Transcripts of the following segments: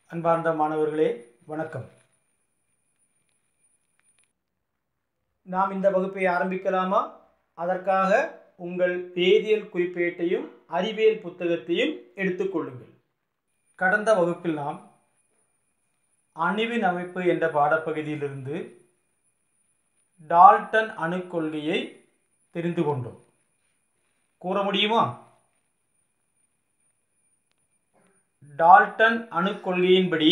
அன்பார்ந்த மாணவர்களே வணக்கம் நாம் இந்த வகுப்பை ஆரம்பிக்கலாமா அதற்காக உங்கள் வேதியியல் குறிப்பேட்டையும் அறிவியல் புத்தகத்தையும் எடுத்துக்கொள்ளுங்கள் கடந்த வகுப்பில் நாம் அணுவின் அமைப்பு என்ற பாடப்பகுதியிலிருந்து டால்டன் அணுக் கொள்கையை தெரிந்து கொண்டோம் கூற முடியுமா டால்டன் அணுக் கொள்கையின்படி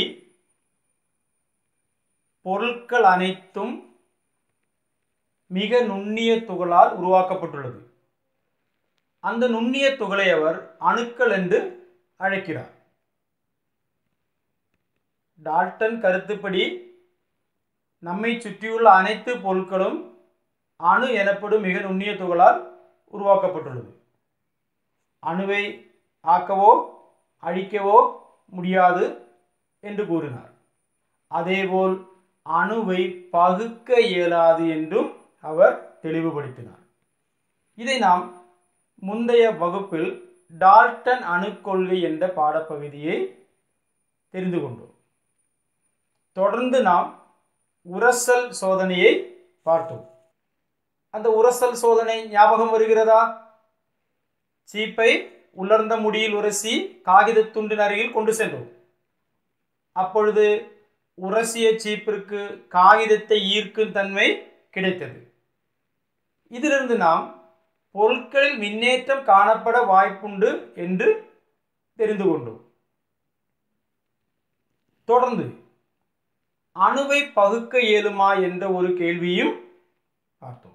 பொருட்கள் அனைத்தும் மிக நுண்ணிய துகளால் உருவாக்கப்பட்டுள்ளது அந்த நுண்ணிய துகளை அவர் அணுக்கள் என்று அழைக்கிறார் டால்டன் கருத்துப்படி நம்மை சுற்றியுள்ள அனைத்து பொருட்களும் அணு எனப்படும் மிக நுண்ணிய துகளால் உருவாக்கப்பட்டுள்ளது அணுவை ஆக்கவோ அழிக்கவோ முடியாது என்று கூறினார் அதேபோல் அணுவை பகுக்க இயலாது என்றும் அவர் தெளிவுபடுத்தினார் இதை நாம் முந்தைய வகுப்பில் டால்டன் அணுக்கொள்கை என்ற பாடப்பகுதியை தெரிந்து கொண்டோம் தொடர்ந்து நாம் உரசல் சோதனையை பார்த்தோம் அந்த உரசல் சோதனை ஞாபகம் வருகிறதா சீப்பை உலர்ந்த முடியில் உரசி காகித துண்டின் அருகில் கொண்டு சென்றோம் அப்பொழுது உரசிய சீப்பிற்கு காகிதத்தை ஈர்க்கும் தன்மை கிடைத்தது இதிலிருந்து நாம் பொருட்களில் மின்னேற்றம் காணப்பட வாய்ப்புண்டு என்று தெரிந்து கொண்டோம் தொடர்ந்து அணுவை பகுக்க இயலுமா என்ற ஒரு கேள்வியும் பார்த்தோம்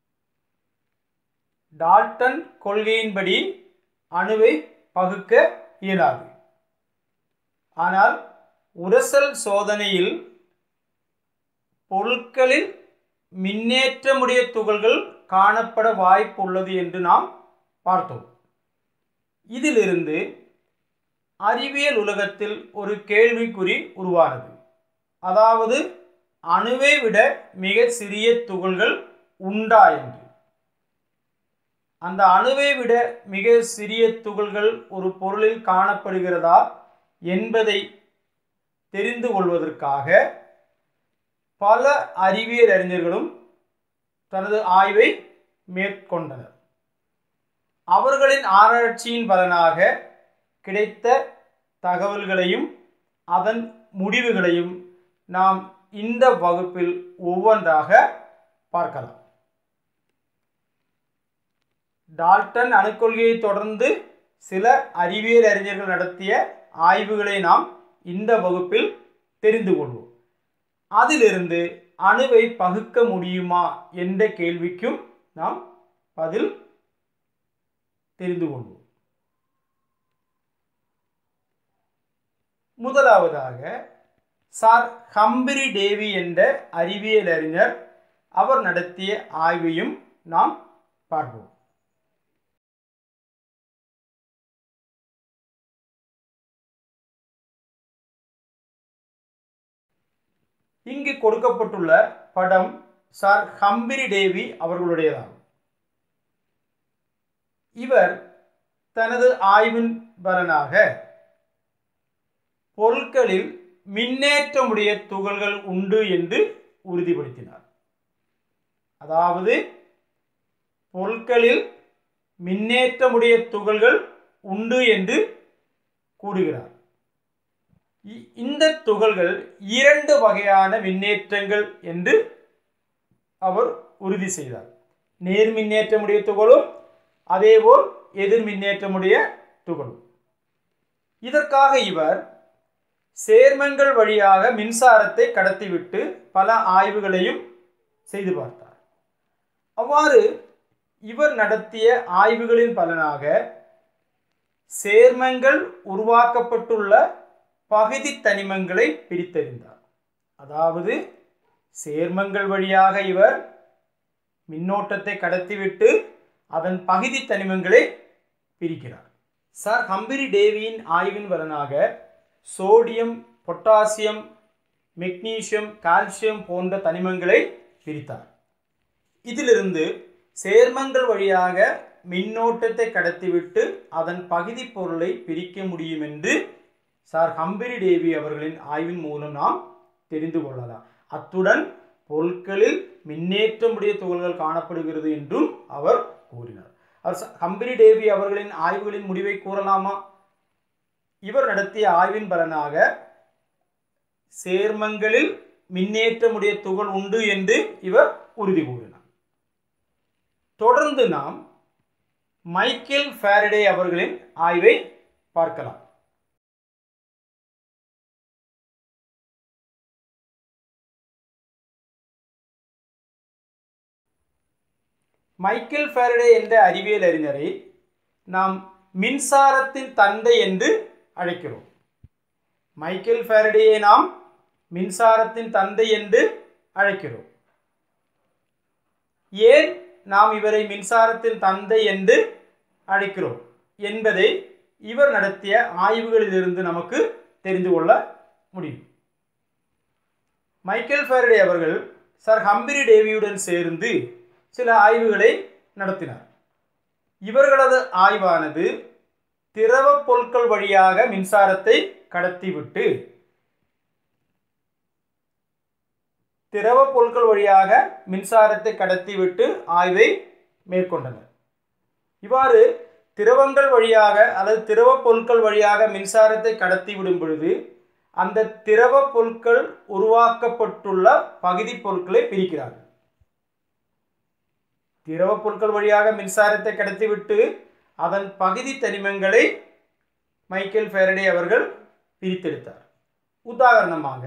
டால்டன் கொள்கையின்படி அணுவை பகுக்க இயலாது ஆனால் உரசல் சோதனையில் பொருட்களில் மின்னேற்றமுடைய துகள்கள் காணப்பட வாய்ப்பு உள்ளது என்று நாம் பார்த்தோம் இதிலிருந்து அறிவியல் உலகத்தில் ஒரு கேள்விக்குறி உருவானது அதாவது அணுவை விட மிக சிறிய துகள்கள் உண்டா என்று அந்த அணுவை விட மிக சிறிய துகள்கள் ஒரு பொருளில் காணப்படுகிறதா என்பதை தெரிந்து கொள்வதற்காக பல அறிவியல் அறிஞர்களும் தனது ஆய்வை மேற்கொண்டனர் அவர்களின் ஆராய்ச்சியின் பலனாக கிடைத்த தகவல்களையும் அதன் முடிவுகளையும் நாம் இந்த வகுப்பில் ஒவ்வொன்றாக பார்க்கலாம் டால்டன் அணுக்கொள்கையை தொடர்ந்து சில அறிவியல் அறிஞர்கள் நடத்திய ஆய்வுகளை நாம் இந்த வகுப்பில் தெரிந்து கொள்வோம் அதிலிருந்து அணுவை பகுக்க முடியுமா என்ற கேள்விக்கும் நாம் பதில் தெரிந்து கொள்வோம் முதலாவதாக சார் ஹம்பிரி டேவி என்ற அறிவியல் அறிஞர் அவர் நடத்திய ஆய்வையும் நாம் பார்ப்போம் இங்கு கொடுக்கப்பட்டுள்ள படம் சார் ஹம்பிரி டேவி அவர்களுடையதாகும் இவர் தனது ஆய்வின் பலனாக பொருட்களில் மின்னேற்றமுடைய துகள்கள் உண்டு என்று உறுதிப்படுத்தினார் அதாவது பொருட்களில் மின்னேற்றமுடைய துகள்கள் உண்டு என்று கூறுகிறார் இந்த துகள்கள் இரண்டு வகையான மின்னேற்றங்கள் என்று அவர் உறுதி செய்தார் நேர் மின்னேற்றமுடைய துகளும் அதேபோல் எதிர் மின்னேற்றமுடைய துகளும் இதற்காக இவர் சேர்மங்கள் வழியாக மின்சாரத்தை கடத்திவிட்டு பல ஆய்வுகளையும் செய்து பார்த்தார் அவ்வாறு இவர் நடத்திய ஆய்வுகளின் பலனாக சேர்மங்கள் உருவாக்கப்பட்டுள்ள பகுதி தனிமங்களை பிரித்தறிந்தார் அதாவது சேர்மங்கள் வழியாக இவர் மின்னோட்டத்தை கடத்திவிட்டு அதன் பகுதி தனிமங்களை பிரிக்கிறார் சார் ஹம்பிரி டேவியின் ஆய்வின் பலனாக சோடியம் பொட்டாசியம் மெக்னீசியம் கால்சியம் போன்ற தனிமங்களை பிரித்தார் இதிலிருந்து சேர்மங்கள் வழியாக மின்னோட்டத்தை கடத்திவிட்டு அதன் பகுதி பொருளை பிரிக்க முடியும் என்று சார் ஹம்பிரி டேவி அவர்களின் ஆய்வின் மூலம் நாம் தெரிந்து கொள்ளலாம் அத்துடன் பொருட்களில் மின்னேற்றமுடைய துகள்கள் காணப்படுகிறது என்றும் அவர் கூறினார் அவர் ச- ஹம்பிரி டேவி அவர்களின் ஆய்வுகளின் முடிவை கூறலாமா இவர் நடத்திய ஆய்வின் பலனாக சேர்மங்களில் மின்னேற்றமுடைய துகள் உண்டு என்று இவர் உறுதி கூறினார் தொடர்ந்து நாம் மைக்கேல் ஃபாரடே அவர்களின் ஆய்வை பார்க்கலாம் மைக்கேல் ஃபாரடே என்ற அறிவியல் அறிஞரை நாம் மின்சாரத்தின் தந்தை என்று அழைக்கிறோம் மைக்கேல் ஃபாரடேயை நாம் மின்சாரத்தின் தந்தை என்று அழைக்கிறோம் ஏன் நாம் இவரை மின்சாரத்தின் தந்தை என்று அழைக்கிறோம் என்பதை இவர் நடத்திய ஆய்வுகளிலிருந்து நமக்கு தெரிந்து கொள்ள முடியும் மைக்கேல் ஃபாரடே அவர்கள் சர் ஹம்பிரி டேவியுடன் சேர்ந்து சில ஆய்வுகளை நடத்தினார் இவர்களது ஆய்வானது திரவ பொருட்கள் வழியாக மின்சாரத்தை கடத்திவிட்டு திரவ பொருட்கள் வழியாக மின்சாரத்தை கடத்திவிட்டு ஆய்வை மேற்கொண்டனர் இவ்வாறு திரவங்கள் வழியாக அல்லது திரவ பொருட்கள் வழியாக மின்சாரத்தை கடத்தி விடும் பொழுது அந்த திரவ பொருட்கள் உருவாக்கப்பட்டுள்ள பகுதி பொருட்களை பிரிக்கிறார்கள் திரவ பொருட்கள் வழியாக மின்சாரத்தை கடத்திவிட்டு அதன் பகுதி தனிமங்களை மைக்கேல் ஃபேரடே அவர்கள் பிரித்தெடுத்தார் உதாரணமாக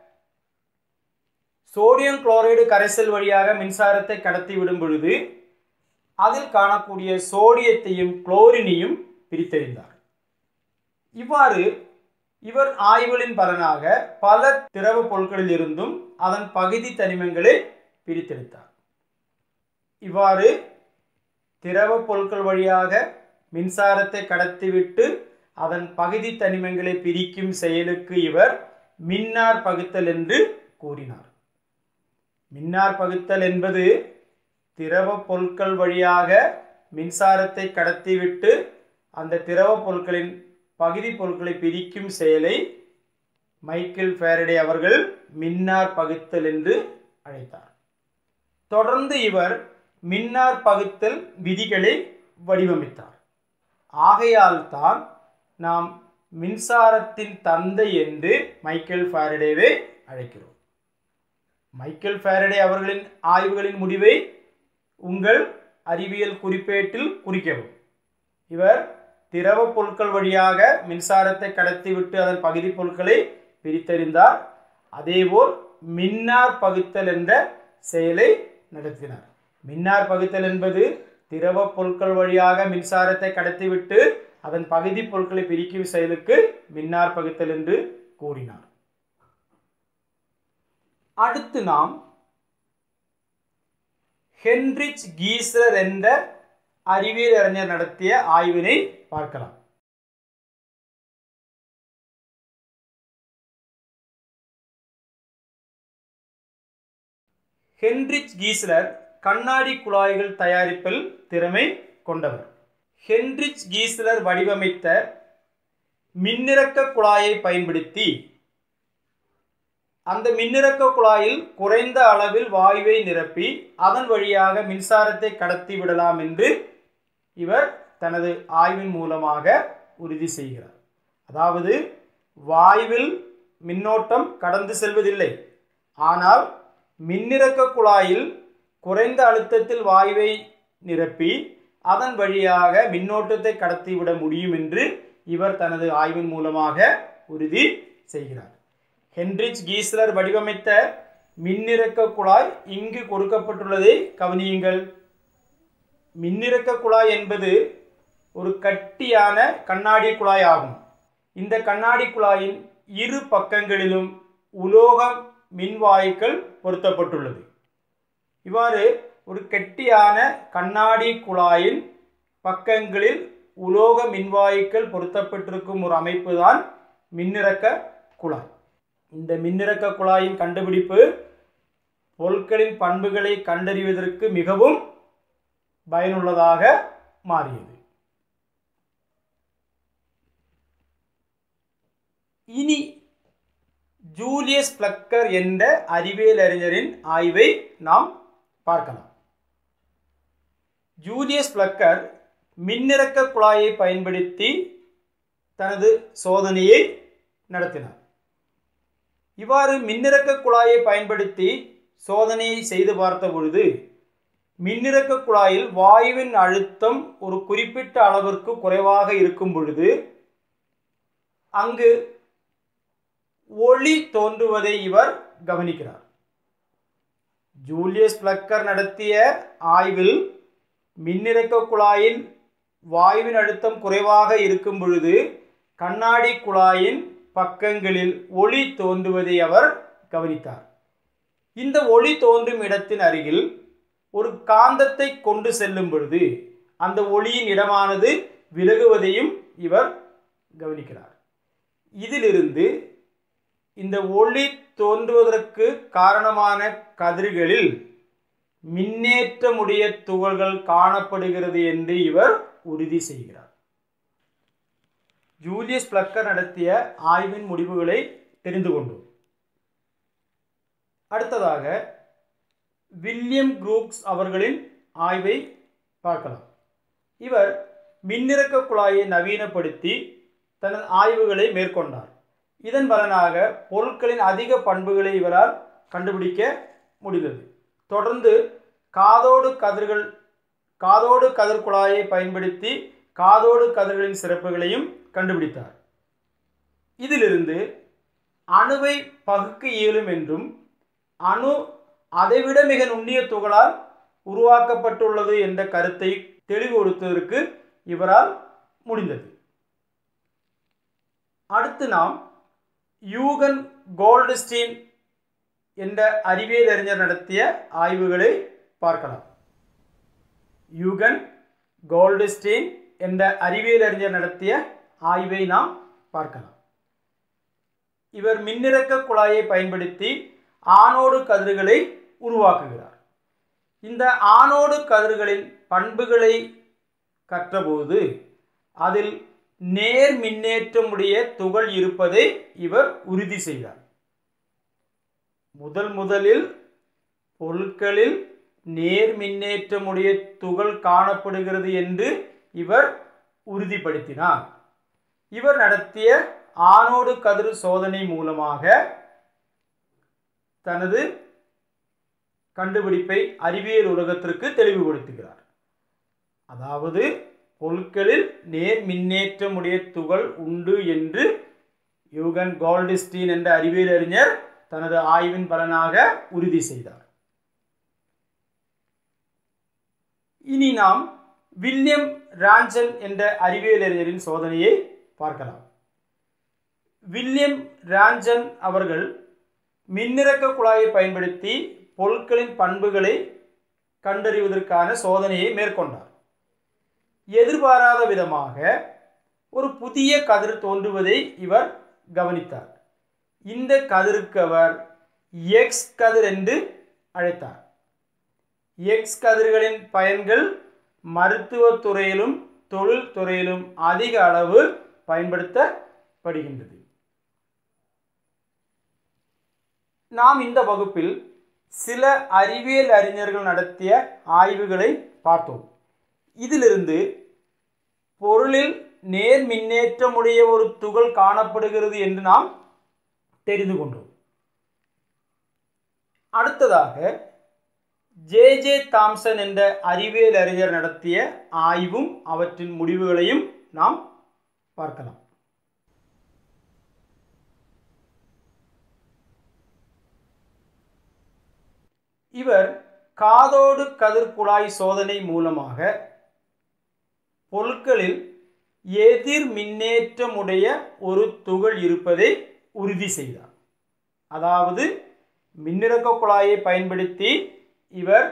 சோடியம் குளோரைடு கரைசல் வழியாக மின்சாரத்தை கடத்தி விடும் பொழுது அதில் காணக்கூடிய சோடியத்தையும் குளோரினையும் பிரித்தெறிந்தார் இவ்வாறு இவர் ஆய்வுகளின் பலனாக பல திரவ பொருட்களில் இருந்தும் அதன் பகுதி தனிமங்களை பிரித்தெடுத்தார் இவ்வாறு திரவ பொருட்கள் வழியாக மின்சாரத்தை கடத்திவிட்டு அதன் பகுதி தனிமங்களை பிரிக்கும் செயலுக்கு இவர் மின்னார் பகுத்தல் என்று கூறினார் மின்னார் பகுத்தல் என்பது திரவ பொருட்கள் வழியாக மின்சாரத்தை கடத்திவிட்டு அந்த திரவ பொருட்களின் பகுதி பொருட்களை பிரிக்கும் செயலை மைக்கேல் ஃபேரடே அவர்கள் மின்னார் பகுத்தல் என்று அழைத்தார் தொடர்ந்து இவர் மின்னார் பகுத்தல் விதிகளை வடிவமைத்தார் ஆகையால் தான் நாம் மின்சாரத்தின் தந்தை என்று மைக்கேல் ஃபாரடேவை அழைக்கிறோம் மைக்கேல் ஃபாரடே அவர்களின் ஆய்வுகளின் முடிவை உங்கள் அறிவியல் குறிப்பேட்டில் குறிக்கவும் இவர் திரவ பொருட்கள் வழியாக மின்சாரத்தை கடத்திவிட்டு அதன் பகுதி பொருட்களை பிரித்தறிந்தார் அதேபோல் மின்னார் பகுத்தல் என்ற செயலை நடத்தினார் மின்னார் பகுத்தல் என்பது திரவ பொருட்கள் வழியாக மின்சாரத்தை கடத்திவிட்டு அதன் பகுதி பொருட்களை பிரிக்கும் செயலுக்கு மின்னார் பகுத்தல் என்று கூறினார் அடுத்து நாம் ஹென்ரிச் கீசர் என்ற அறிவியல் அறிஞர் நடத்திய ஆய்வினை பார்க்கலாம் ஹென்ரிச் கீஸ்லர் கண்ணாடி குழாய்கள் தயாரிப்பில் திறமை கொண்டவர் ஹென்ரிச் கீஸ்லர் வடிவமைத்த மின்னிறக்க குழாயை பயன்படுத்தி அந்த மின்னிறக்க குழாயில் குறைந்த அளவில் வாயுவை நிரப்பி அதன் வழியாக மின்சாரத்தை கடத்தி விடலாம் என்று இவர் தனது ஆய்வின் மூலமாக உறுதி செய்கிறார் அதாவது வாயுவில் மின்னோட்டம் கடந்து செல்வதில்லை ஆனால் மின்னிறக்க குழாயில் குறைந்த அழுத்தத்தில் வாயுவை நிரப்பி அதன் வழியாக மின்னோட்டத்தை கடத்திவிட முடியும் என்று இவர் தனது ஆய்வின் மூலமாக உறுதி செய்கிறார் ஹென்ரிச் கீஸ்லர் வடிவமைத்த மின்னிறக்க குழாய் இங்கு கொடுக்கப்பட்டுள்ளதை கவனியுங்கள் மின்னிறக்க குழாய் என்பது ஒரு கட்டியான கண்ணாடி குழாய் ஆகும் இந்த கண்ணாடி குழாயின் இரு பக்கங்களிலும் உலோக மின்வாயுக்கள் பொருத்தப்பட்டுள்ளது இவ்வாறு ஒரு கெட்டியான கண்ணாடி குழாயின் பக்கங்களில் உலோக மின்வாயுக்கள் பொருத்தப்பட்டிருக்கும் ஒரு அமைப்பு தான் மின்னிறக்க குழாய் இந்த மின்னிறக்க குழாயின் கண்டுபிடிப்பு பொருட்களின் பண்புகளை கண்டறிவதற்கு மிகவும் பயனுள்ளதாக மாறியது இனி ஜூலியஸ் பிளக்கர் என்ற அறிவியல் அறிஞரின் ஆய்வை நாம் பார்க்கலாம் ஜூலியஸ் பிளக்கர் மின்னிறக்க குழாயை பயன்படுத்தி தனது சோதனையை நடத்தினார் இவ்வாறு மின்னிறக்க குழாயை பயன்படுத்தி சோதனையை செய்து பார்த்த பொழுது மின்னிறக்க குழாயில் வாயுவின் அழுத்தம் ஒரு குறிப்பிட்ட அளவிற்கு குறைவாக இருக்கும் பொழுது அங்கு ஒளி தோன்றுவதை இவர் கவனிக்கிறார் ஜூலியஸ் பிளக்கர் நடத்திய ஆய்வில் மின்னிறக்க குழாயில் வாயுவின் அழுத்தம் குறைவாக இருக்கும் பொழுது கண்ணாடி குழாயின் பக்கங்களில் ஒளி தோன்றுவதை அவர் கவனித்தார் இந்த ஒளி தோன்றும் இடத்தின் அருகில் ஒரு காந்தத்தை கொண்டு செல்லும் பொழுது அந்த ஒளியின் இடமானது விலகுவதையும் இவர் கவனிக்கிறார் இதிலிருந்து இந்த ஒளி தோன்றுவதற்கு காரணமான கதிர்களில் மின்னேற்றமுடைய துகள்கள் காணப்படுகிறது என்று இவர் உறுதி செய்கிறார் ஜூலியஸ் பிளக்கர் நடத்திய ஆய்வின் முடிவுகளை தெரிந்து கொண்டோம் அடுத்ததாக வில்லியம் குரூக்ஸ் அவர்களின் ஆய்வை பார்க்கலாம் இவர் மின்னிறக்க குழாயை நவீனப்படுத்தி தனது ஆய்வுகளை மேற்கொண்டார் இதன் பலனாக பொருட்களின் அதிக பண்புகளை இவரால் கண்டுபிடிக்க முடிந்தது தொடர்ந்து காதோடு கதிர்கள் காதோடு கதிர் குழாயை பயன்படுத்தி காதோடு கதிர்களின் சிறப்புகளையும் கண்டுபிடித்தார் இதிலிருந்து அணுவை பகுக்க இயலும் என்றும் அணு அதைவிட மிக நுண்ணிய துகளால் உருவாக்கப்பட்டுள்ளது என்ற கருத்தை தெளிவுபடுத்துவதற்கு இவரால் முடிந்தது அடுத்து நாம் யூகன் கோல்டுஸ்டீன் என்ற அறிவியல் அறிஞர் நடத்திய ஆய்வுகளை பார்க்கலாம் யூகன் கோல்டுஸ்டீன் என்ற அறிவியல் அறிஞர் நடத்திய ஆய்வை நாம் பார்க்கலாம் இவர் மின்னிறக்க குழாயை பயன்படுத்தி ஆணோடு கதிர்களை உருவாக்குகிறார் இந்த ஆணோடு கதிர்களின் பண்புகளை கற்றபோது அதில் நேர் மின்னேற்றமுடைய துகள் இருப்பதை இவர் உறுதி செய்தார் முதல் முதலில் பொருட்களில் நேர் மின்னேற்றமுடைய துகள் காணப்படுகிறது என்று இவர் உறுதிப்படுத்தினார் இவர் நடத்திய ஆணோடு கதிர் சோதனை மூலமாக தனது கண்டுபிடிப்பை அறிவியல் உலகத்திற்கு தெளிவுபடுத்துகிறார் அதாவது பொருட்களில் நேர் மின்னேற்றமுடைய துகள் உண்டு என்று யூகன் கோல்டிஸ்டீன் என்ற அறிவியல் அறிஞர் தனது ஆய்வின் பலனாக உறுதி செய்தார் இனி நாம் வில்லியம் ராஞ்சன் என்ற அறிவியல் அறிஞரின் சோதனையை பார்க்கலாம் வில்லியம் ராஞ்சன் அவர்கள் மின்னிறக்க குழாயை பயன்படுத்தி பொருட்களின் பண்புகளை கண்டறிவதற்கான சோதனையை மேற்கொண்டார் எதிர்பாராத விதமாக ஒரு புதிய கதிர் தோன்றுவதை இவர் கவனித்தார் இந்த கதிருக்கு அவர் எக்ஸ் கதிர் என்று அழைத்தார் எக்ஸ் கதிர்களின் பயன்கள் மருத்துவத் துறையிலும் தொழில் துறையிலும் அதிக அளவு பயன்படுத்தப்படுகின்றது நாம் இந்த வகுப்பில் சில அறிவியல் அறிஞர்கள் நடத்திய ஆய்வுகளை பார்த்தோம் இதிலிருந்து பொருளில் நேர் மின்னேற்றமுடைய ஒரு துகள் காணப்படுகிறது என்று நாம் தெரிந்து கொண்டோம் அடுத்ததாக ஜே ஜே தாம்சன் என்ற அறிவியல் அறிஞர் நடத்திய ஆய்வும் அவற்றின் முடிவுகளையும் நாம் பார்க்கலாம் இவர் காதோடு கதிர் குழாய் சோதனை மூலமாக பொருட்களில் எதிர் மின்னேற்றமுடைய ஒரு துகள் இருப்பதை உறுதி செய்தார் அதாவது மின்னிறக்க குழாயை பயன்படுத்தி இவர்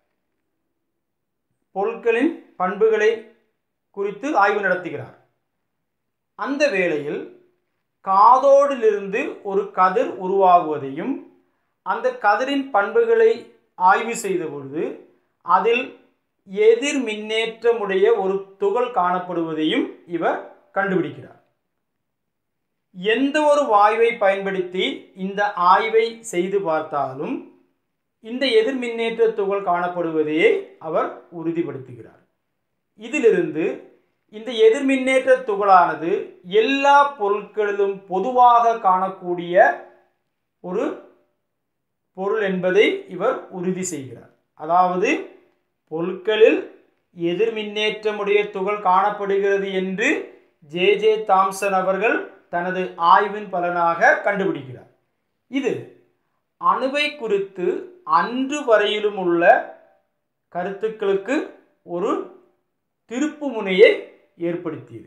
பொருட்களின் பண்புகளை குறித்து ஆய்வு நடத்துகிறார் அந்த வேளையில் காதோடிலிருந்து ஒரு கதிர் உருவாகுவதையும் அந்த கதிரின் பண்புகளை ஆய்வு செய்த பொழுது அதில் எதிர் மின்னேற்றமுடைய ஒரு துகள் காணப்படுவதையும் இவர் கண்டுபிடிக்கிறார் எந்த ஒரு வாயுவை பயன்படுத்தி இந்த ஆய்வை செய்து பார்த்தாலும் இந்த எதிர் மின்னேற்ற துகள் காணப்படுவதையே அவர் உறுதிப்படுத்துகிறார் இதிலிருந்து இந்த எதிர் மின்னேற்ற துகளானது எல்லா பொருட்களிலும் பொதுவாக காணக்கூடிய ஒரு பொருள் என்பதை இவர் உறுதி செய்கிறார் அதாவது பொருட்களில் எதிர் மின்னேற்றமுடைய துகள் காணப்படுகிறது என்று ஜே ஜே தாம்சன் அவர்கள் தனது ஆய்வின் பலனாக கண்டுபிடிக்கிறார் இது அணுவை குறித்து அன்று வரையிலும் உள்ள கருத்துக்களுக்கு ஒரு திருப்பு முனையை ஏற்படுத்தியது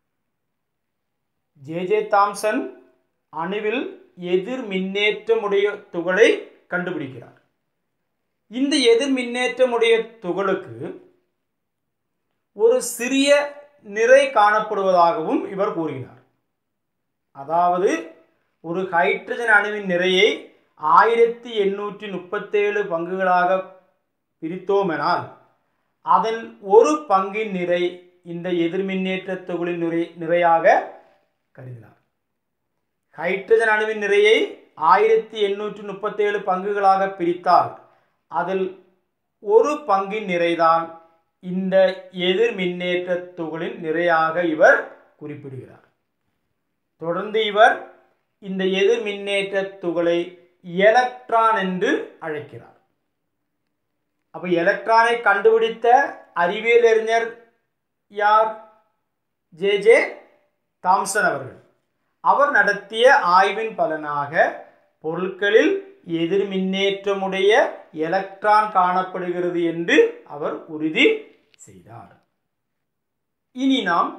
ஜே ஜே தாம்சன் அணுவில் எதிர் மின்னேற்றமுடைய துகளை கண்டுபிடிக்கிறார் இந்த எதிர் மின்னேற்றமுடைய துகளுக்கு ஒரு சிறிய நிறை காணப்படுவதாகவும் இவர் கூறுகிறார் அதாவது ஒரு ஹைட்ரஜன் அணுவின் நிறையை ஆயிரத்தி எண்ணூற்றி முப்பத்தேழு பங்குகளாக பிரித்தோமெனால் அதில் ஒரு பங்கின் நிறை இந்த எதிர்மின்னேற்ற தொகுளின் நிறை நிறையாக கருதினார் ஹைட்ரஜன் அணுவின் நிறையை ஆயிரத்தி எண்ணூற்றி முப்பத்தேழு பங்குகளாக பிரித்தால் அதில் ஒரு பங்கின் நிறைதான் இந்த எதிர் மின்னேற்ற துகளின் நிறையாக இவர் குறிப்பிடுகிறார் தொடர்ந்து இவர் இந்த எதிர் மின்னேற்ற துகளை எலக்ட்ரான் என்று அழைக்கிறார் அப்ப எலக்ட்ரானை கண்டுபிடித்த அறிவியல் அறிஞர் யார் ஜே ஜே தாம்சன் அவர்கள் அவர் நடத்திய ஆய்வின் பலனாக பொருட்களில் எதிர் மின்னேற்றமுடைய எலக்ட்ரான் காணப்படுகிறது என்று அவர் உறுதி செய்தார் இனி நாம்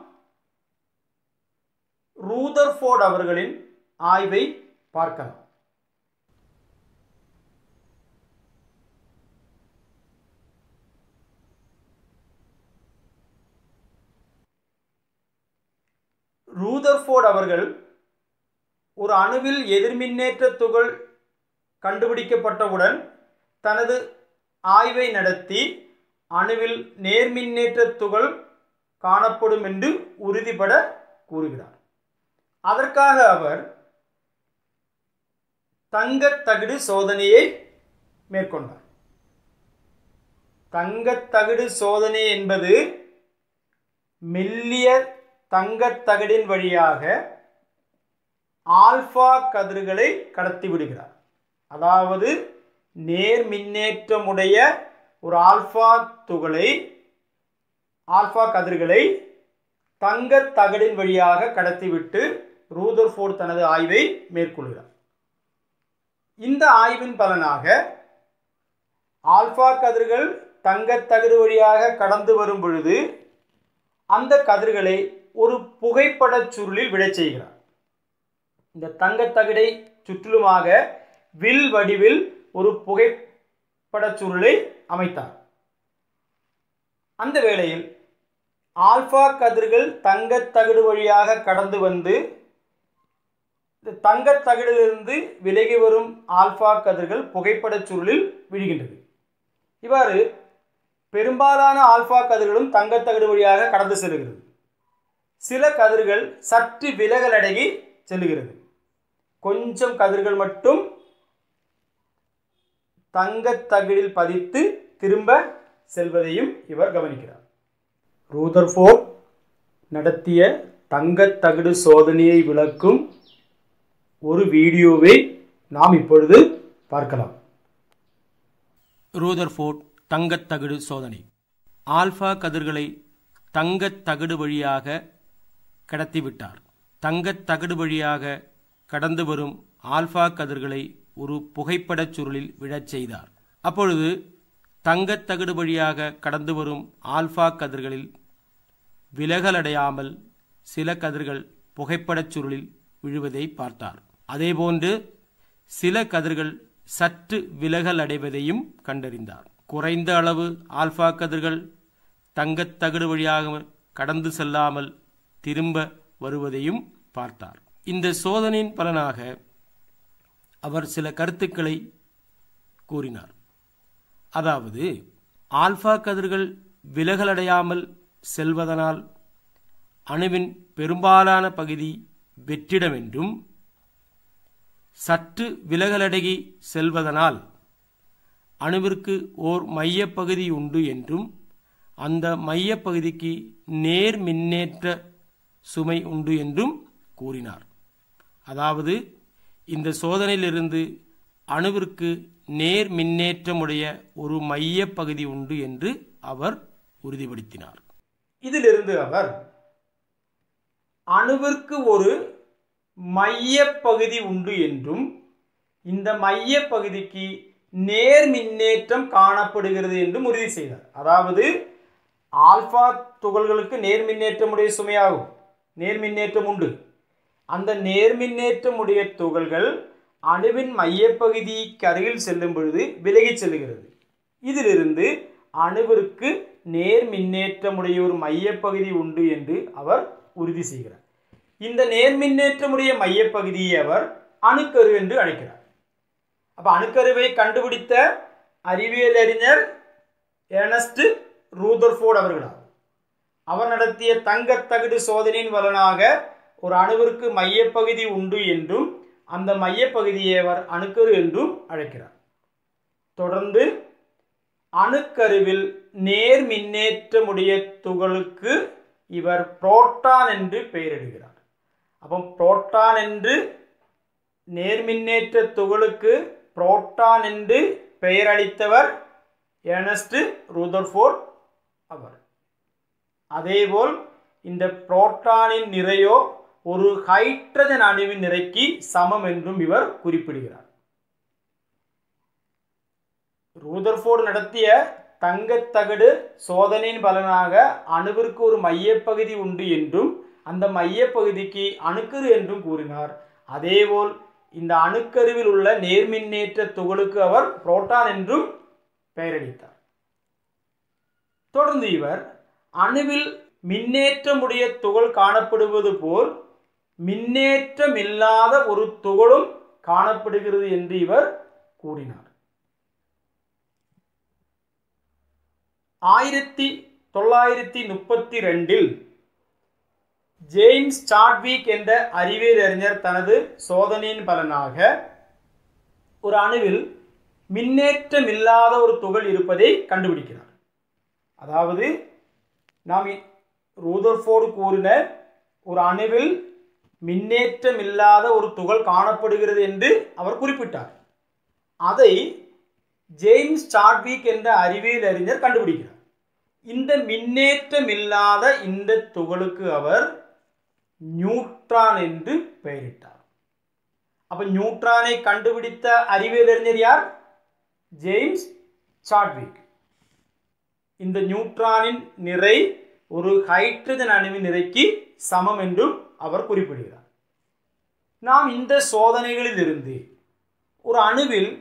ரூதர்ஃபோர்ட் அவர்களின் ஆய்வை பார்க்கலாம் ரூதர்ஃபோர்ட் அவர்கள் ஒரு அணுவில் எதிர்மின்னேற்ற துகள் கண்டுபிடிக்கப்பட்டவுடன் தனது ஆய்வை நடத்தி அணுவில் நேர்மின்னேற்ற துகள் காணப்படும் என்று உறுதிபட கூறுகிறார் அதற்காக அவர் தங்கத்தகிடு சோதனையை மேற்கொண்டார் தங்கத்தகிடு சோதனை என்பது மெல்லிய தங்கத்தகடின் வழியாக ஆல்பா கதிர்களை கடத்தி விடுகிறார் அதாவது நேர் மின்னேற்றமுடைய ஒரு ஆல்பா துகளை ஆல்பா கதிர்களை தங்கத் தகடின் வழியாக கடத்திவிட்டு ரூதர்ஃபோர்ட் தனது ஆய்வை மேற்கொள்கிறார் இந்த ஆய்வின் பலனாக ஆல்பா கதிர்கள் தங்கத் தகடு வழியாக கடந்து வரும் பொழுது அந்த கதிர்களை ஒரு புகைப்படச் சுருளில் விழச் செய்கிறார் இந்த தங்கத் தகடை சுற்றிலுமாக வில் வடிவில் ஒரு புகைப்படச் சுருளை அமைத்தார் அந்த வேளையில் ஆல்பா கதிர்கள் தங்கத் தகடு வழியாக கடந்து வந்து இந்த தங்கத் தகடிலிருந்து விலகி வரும் ஆல்பா கதிர்கள் புகைப்படச் சுருளில் விழுகின்றது இவ்வாறு பெரும்பாலான ஆல்பா கதிர்களும் தங்கத் தகடு வழியாக கடந்து செல்கிறது சில கதிர்கள் சற்று விலகல் அடங்கி செல்லுகிறது கொஞ்சம் கதிர்கள் மட்டும் தங்கத் தகடில் பதித்து திரும்ப செல்வதையும் இவர் கவனிக்கிறார் ரூதர்ஃபோர்ட் நடத்திய தங்கத் தகடு சோதனையை விளக்கும் ஒரு வீடியோவை நாம் இப்பொழுது பார்க்கலாம் ரூதர்ஃபோர்ட் தங்கத் தகடு சோதனை ஆல்பா கதிர்களை தங்கத் தகடு வழியாக கடத்திவிட்டார் தங்கத் தகடு வழியாக கடந்து வரும் ஆல்பா கதிர்களை ஒரு புகைப்படச் சுருளில் விழச் செய்தார் அப்பொழுது தங்கத் தகடு வழியாக கடந்து வரும் ஆல்பா கதிர்களில் விலகலடையாமல் சில கதிர்கள் புகைப்படச் சுருளில் விழுவதை பார்த்தார் அதேபோன்று சில கதிர்கள் சற்று விலகல் அடைவதையும் கண்டறிந்தார் குறைந்த அளவு ஆல்பா கதிர்கள் தங்கத் தகடு வழியாக கடந்து செல்லாமல் திரும்ப வருவதையும் பார்த்தார் இந்த சோதனையின் பலனாக அவர் சில கருத்துக்களை கூறினார் அதாவது ஆல்பா கதிர்கள் விலகலடையாமல் செல்வதனால் அணுவின் பெரும்பாலான பகுதி வெற்றிடம் என்றும் சற்று விலகலடகி செல்வதனால் அணுவிற்கு ஓர் மையப்பகுதி உண்டு என்றும் அந்த மையப்பகுதிக்கு நேர் மின்னேற்ற சுமை உண்டு என்றும் கூறினார் அதாவது இந்த சோதனையிலிருந்து அணுவிற்கு நேர் மின்னேற்றமுடைய ஒரு மையப்பகுதி உண்டு என்று அவர் உறுதிப்படுத்தினார் இதிலிருந்து அவர் அணுவிற்கு ஒரு மையப்பகுதி உண்டு என்றும் இந்த மையப்பகுதிக்கு நேர் மின்னேற்றம் காணப்படுகிறது என்றும் உறுதி செய்தார் அதாவது ஆல்பா துகள்களுக்கு நேர் மின்னேற்றமுடைய சுமையாகும் நேர் மின்னேற்றம் உண்டு அந்த நேர் மின்னேற்றமுடைய துகள்கள் அணுவின் மையப்பகுதிக்கு அருகில் செல்லும் பொழுது விலகிச் செல்லுகிறது இதிலிருந்து அணுவிற்கு நேர் மின்னேற்றமுடைய ஒரு மையப்பகுதி உண்டு என்று அவர் உறுதி செய்கிறார் இந்த நேர் மின்னேற்றமுடைய மையப்பகுதியை அவர் அணுக்கரு என்று அழைக்கிறார் அப்ப அணுக்கருவை கண்டுபிடித்த அறிவியல் அறிஞர் ஏனஸ்ட் ரூதர்ஃபோர்ட் அவர்களாகும் அவர் நடத்திய தங்கத்தகடு சோதனையின் பலனாக ஒரு அணுவிற்கு மையப்பகுதி உண்டு என்றும் அந்த மையப்பகுதியை அவர் அணுக்கரு என்றும் அழைக்கிறார் தொடர்ந்து அணுக்கருவில் நேர் மின்னேற்றமுடைய துகளுக்கு இவர் புரோட்டான் என்று பெயரிடுகிறார் அப்போ புரோட்டான் என்று நேர்மின்னேற்ற துகளுக்கு புரோட்டான் என்று பெயரளித்தவர் ஏனஸ்ட் ரூதர்ஃபோர்ட் அவர் அதேபோல் இந்த புரோட்டானின் நிறையோ ஒரு ஹைட்ரஜன் அணுவின் நிறைக்கு சமம் என்றும் இவர் குறிப்பிடுகிறார் ரூதர்ஃபோர்டு நடத்திய தங்கத்தகடு சோதனையின் பலனாக அணுவிற்கு ஒரு மையப்பகுதி உண்டு என்றும் அந்த மையப்பகுதிக்கு அணுக்கரு என்றும் கூறினார் அதேபோல் இந்த அணுக்கருவில் உள்ள நேர்மின்னேற்ற துகளுக்கு அவர் புரோட்டான் என்றும் பெயரளித்தார் தொடர்ந்து இவர் அணுவில் மின்னேற்றமுடைய துகள் காணப்படுவது போல் மின்னேற்றமில்லாத ஒரு துகளும் காணப்படுகிறது என்று இவர் கூறினார் ஆயிரத்தி தொள்ளாயிரத்தி முப்பத்தி ரெண்டில் ஜேம்ஸ் சாட்விக் என்ற அறிவியல் அறிஞர் தனது சோதனையின் பலனாக ஒரு அணுவில் மின்னேற்றமில்லாத ஒரு துகள் இருப்பதை கண்டுபிடிக்கிறார் அதாவது நாம் ரூதர்ஃபோர்டு கூறின ஒரு அணுவில் மின்னேற்றமில்லாத ஒரு துகள் காணப்படுகிறது என்று அவர் குறிப்பிட்டார் அதை ஜேம்ஸ் சாட்விக் என்ற அறிவியல் அறிஞர் கண்டுபிடிக்கிறார் இந்த மின்னேற்றமில்லாத இந்த துகளுக்கு அவர் நியூட்ரான் என்று பெயரிட்டார் அப்ப நியூட்ரானை கண்டுபிடித்த அறிவியல் அறிஞர் யார் ஜேம்ஸ் சாட்விக் இந்த நியூட்ரானின் நிறை ஒரு ஹைட்ரஜன் அணுவின் நிறைக்கு சமம் என்றும் அவர் குறிப்பிடுகிறார் நாம் இந்த சோதனைகளில் இருந்து ஒரு அணுவில்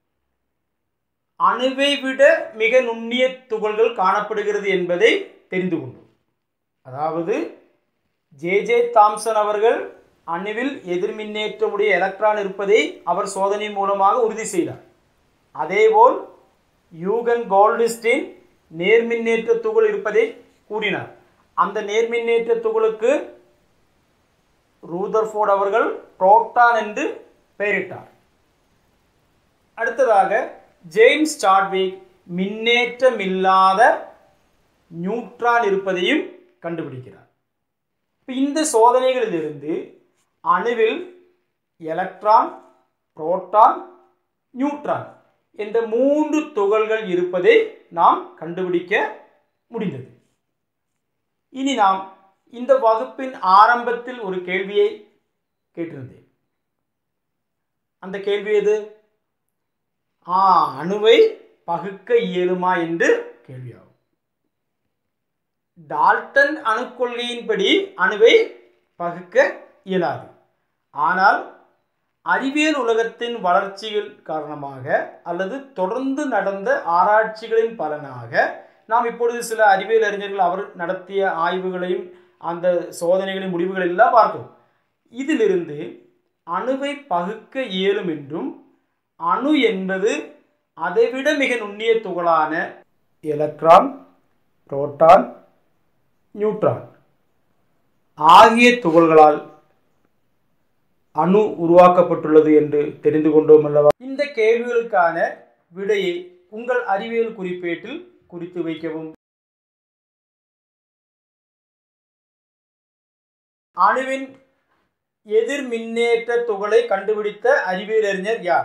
அணுவை விட மிக நுண்ணிய துகள்கள் காணப்படுகிறது என்பதை தெரிந்து கொண்டோம் அதாவது ஜே ஜே தாம்சன் அவர்கள் அணுவில் எதிர்மின்னேற்றமுடைய எலக்ட்ரான் இருப்பதை அவர் சோதனை மூலமாக உறுதி செய்தார் அதேபோல் யூகன் கோல்டிஸ்டின் நேர்மின்னேற்ற துகள் இருப்பதை கூறினார் அந்த நேர்மின்னேற்ற துகளுக்கு ரூதர்ஃபோர்ட் அவர்கள் புரோட்டான் என்று பெயரிட்டார் அடுத்ததாக ஜேம்ஸ் சாட்விக் மின்னேற்றமில்லாத நியூட்ரான் இருப்பதையும் கண்டுபிடிக்கிறார் இப்போ இந்த சோதனைகளிலிருந்து அணுவில் எலக்ட்ரான் புரோட்டான் நியூட்ரான் என்ற மூன்று துகள்கள் இருப்பதை நாம் கண்டுபிடிக்க முடிந்தது இனி நாம் இந்த வகுப்பின் ஆரம்பத்தில் ஒரு கேள்வியை கேட்டிருந்தேன் அந்த கேள்வி எது ஆ அணுவை பகுக்க இயலுமா என்று கேள்வியாகும் டால்டன் அணுக்கொள்கையின்படி அணுவை பகுக்க இயலாது ஆனால் அறிவியல் உலகத்தின் வளர்ச்சிகள் காரணமாக அல்லது தொடர்ந்து நடந்த ஆராய்ச்சிகளின் பலனாக நாம் இப்பொழுது சில அறிவியல் அறிஞர்கள் அவர் நடத்திய ஆய்வுகளையும் அந்த சோதனைகளின் முடிவுகள் எல்லாம் பார்த்தோம் இதிலிருந்து அணுவை பகுக்க இயலும் என்றும் அணு என்பது அதைவிட மிக நுண்ணிய துகளான எலக்ட்ரான் புரோட்டான் நியூட்ரான் ஆகிய துகள்களால் அணு உருவாக்கப்பட்டுள்ளது என்று தெரிந்து கொண்டோம் அல்லவா இந்த கேள்விகளுக்கான விடையை உங்கள் அறிவியல் குறிப்பேட்டில் குறித்து வைக்கவும் அணுவின் எதிர் மின்னேற்ற துகளை கண்டுபிடித்த அறிவியல் அறிஞர் யார்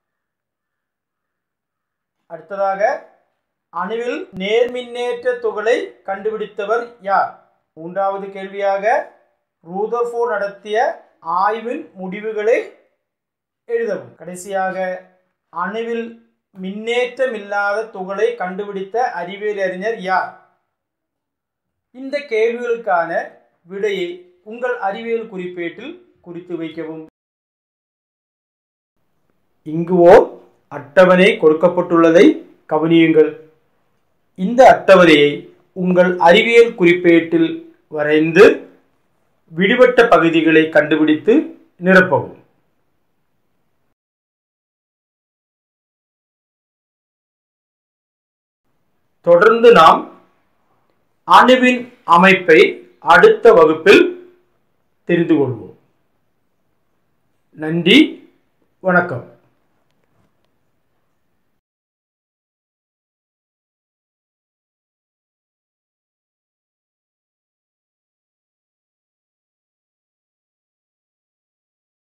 அடுத்ததாக அணுவில் நேர்மின்னேற்ற துகளை கண்டுபிடித்தவர் யார் மூன்றாவது கேள்வியாக ரூதர்ஃபோர்ட் நடத்திய ஆய்வின் முடிவுகளை எழுதவும் கடைசியாக அணுவில் மின்னேற்றமில்லாத துகளை கண்டுபிடித்த அறிவியல் அறிஞர் யார் இந்த கேள்விகளுக்கான விடையை உங்கள் அறிவியல் குறிப்பேட்டில் குறித்து வைக்கவும் இங்கு ஓர் அட்டவணை கொடுக்கப்பட்டுள்ளதை கவனியுங்கள் இந்த அட்டவணையை உங்கள் அறிவியல் குறிப்பேட்டில் வரைந்து விடுபட்ட பகுதிகளை கண்டுபிடித்து நிரப்பவும் தொடர்ந்து நாம் அணுவின் அமைப்பை அடுத்த வகுப்பில் தெரிந்து கொள்வோம் நன்றி வணக்கம்